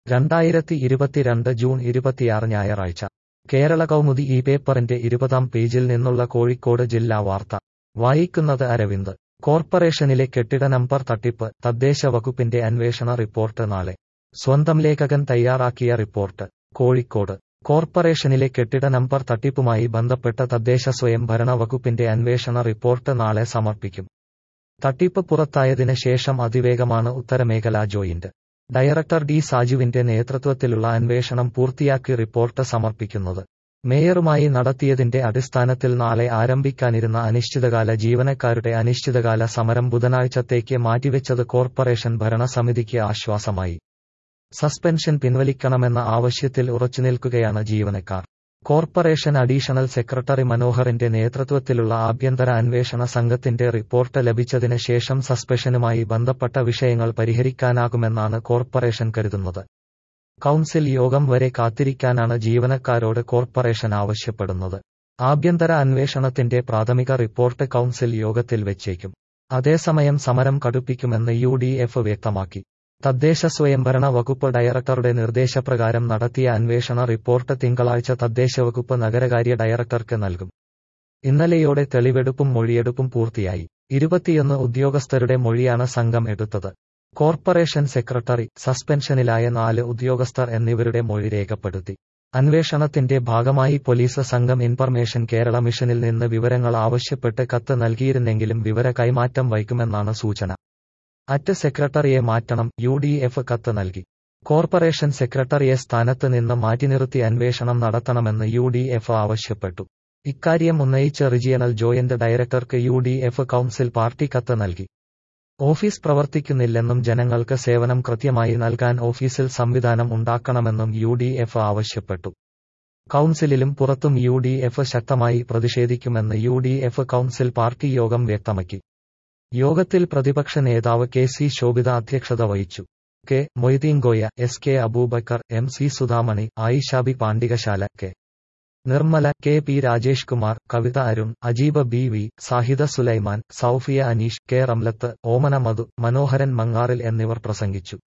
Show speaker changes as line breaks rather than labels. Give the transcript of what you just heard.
രണ്ടായിരത്തി ഇരുപത്തിരണ്ട് ജൂൺ ഇരുപത്തിയാറ് ഞായറാഴ്ച കേരള കൗമുദി ഈ പേപ്പറിന്റെ ഇരുപതാം പേജിൽ നിന്നുള്ള കോഴിക്കോട് ജില്ലാ വാർത്ത വായിക്കുന്നത് അരവിന്ദ് കോർപ്പറേഷനിലെ കെട്ടിട നമ്പർ തട്ടിപ്പ് തദ്ദേശ വകുപ്പിന്റെ അന്വേഷണ റിപ്പോർട്ട് നാളെ സ്വന്തം ലേഖകൻ തയ്യാറാക്കിയ റിപ്പോർട്ട് കോഴിക്കോട് കോർപ്പറേഷനിലെ കെട്ടിട നമ്പർ തട്ടിപ്പുമായി ബന്ധപ്പെട്ട തദ്ദേശ സ്വയംഭരണ വകുപ്പിന്റെ അന്വേഷണ റിപ്പോർട്ട് നാളെ സമർപ്പിക്കും തട്ടിപ്പ് പുറത്തായതിന് ശേഷം അതിവേഗമാണ് ഉത്തരമേഖലാ ജോയിന്റ് ഡയറക്ടർ ഡി സാജുവിന്റെ നേതൃത്വത്തിലുള്ള അന്വേഷണം പൂർത്തിയാക്കി റിപ്പോർട്ട് സമർപ്പിക്കുന്നത് മേയറുമായി നടത്തിയതിന്റെ അടിസ്ഥാനത്തിൽ നാളെ ആരംഭിക്കാനിരുന്ന അനിശ്ചിതകാല ജീവനക്കാരുടെ അനിശ്ചിതകാല സമരം ബുധനാഴ്ചത്തേക്ക് മാറ്റിവെച്ചത് കോർപ്പറേഷൻ ഭരണസമിതിക്ക് ആശ്വാസമായി സസ്പെൻഷൻ പിൻവലിക്കണമെന്ന ആവശ്യത്തിൽ ഉറച്ചുനിൽക്കുകയാണ് ജീവനക്കാർ കോർപ്പറേഷൻ അഡീഷണൽ സെക്രട്ടറി മനോഹറിന്റെ നേതൃത്വത്തിലുള്ള ആഭ്യന്തര അന്വേഷണ സംഘത്തിന്റെ റിപ്പോർട്ട് ലഭിച്ചതിന് ശേഷം സസ്പെൻഷനുമായി ബന്ധപ്പെട്ട വിഷയങ്ങൾ പരിഹരിക്കാനാകുമെന്നാണ് കോർപ്പറേഷൻ കരുതുന്നത് കൗൺസിൽ യോഗം വരെ കാത്തിരിക്കാനാണ് ജീവനക്കാരോട് കോർപ്പറേഷൻ ആവശ്യപ്പെടുന്നത് ആഭ്യന്തര അന്വേഷണത്തിന്റെ പ്രാഥമിക റിപ്പോർട്ട് കൗൺസിൽ യോഗത്തിൽ വെച്ചേക്കും അതേസമയം സമരം കടുപ്പിക്കുമെന്ന് യു ഡി എഫ് വ്യക്തമാക്കി തദ്ദേശ സ്വയംഭരണ വകുപ്പ് ഡയറക്ടറുടെ നിർദ്ദേശപ്രകാരം നടത്തിയ അന്വേഷണ റിപ്പോർട്ട് തിങ്കളാഴ്ച തദ്ദേശ വകുപ്പ് നഗരകാര്യ ഡയറക്ടർക്ക് നൽകും ഇന്നലെയോടെ തെളിവെടുപ്പും മൊഴിയെടുപ്പും പൂർത്തിയായി ഇരുപത്തിയൊന്ന് ഉദ്യോഗസ്ഥരുടെ മൊഴിയാണ് സംഘം എടുത്തത് കോർപ്പറേഷൻ സെക്രട്ടറി സസ്പെൻഷനിലായ നാല് ഉദ്യോഗസ്ഥർ എന്നിവരുടെ മൊഴി രേഖപ്പെടുത്തി അന്വേഷണത്തിന്റെ ഭാഗമായി പോലീസ് സംഘം ഇൻഫർമേഷൻ കേരള മിഷനിൽ നിന്ന് വിവരങ്ങൾ ആവശ്യപ്പെട്ട് കത്ത് നൽകിയിരുന്നെങ്കിലും വിവര കൈമാറ്റം വൈകുമെന്നാണ് സൂചന അറ്റ് സെക്രട്ടറിയെ മാറ്റണം യു ഡി എഫ് കത്ത് നൽകി കോർപ്പറേഷൻ സെക്രട്ടറിയെ സ്ഥാനത്ത് നിന്ന് മാറ്റി നിർത്തി അന്വേഷണം നടത്തണമെന്ന് യു ഡി എഫ് ആവശ്യപ്പെട്ടു ഇക്കാര്യം ഉന്നയിച്ച് റീജിയണൽ ജോയിന്റ് ഡയറക്ടർക്ക് U D F council party കത്ത് നൽകി ഓഫീസ് പ്രവർത്തിക്കുന്നില്ലെന്നും ജനങ്ങൾക്ക് സേവനം കൃത്യമായി നൽകാൻ ഓഫീസിൽ സംവിധാനം ഉണ്ടാക്കണമെന്നും യു ഡി എഫ് ആവശ്യപ്പെട്ടു കൌൺസിലിലും പുറത്തും യു ഡി എഫ് ശക്തമായി പ്രതിഷേധിക്കുമെന്ന് U D F council party യോഗം വ്യക്തമാക്കി യോഗത്തിൽ പ്രതിപക്ഷ നേതാവ് കെ സി ശോഭിത അധ്യക്ഷത വഹിച്ചു K Moideenkoya S K Aboobacker M C Sudhamani Ayishabi Pandikasala K Nirmala K P Rajesh Kumar Kavitha Arun Ajeeba B V Sahida Sulaiman Soufiya Aneesh K Ramlath Omana Madhu Manoharan Mangaril എന്നിവർ പ്രസംഗിച്ചു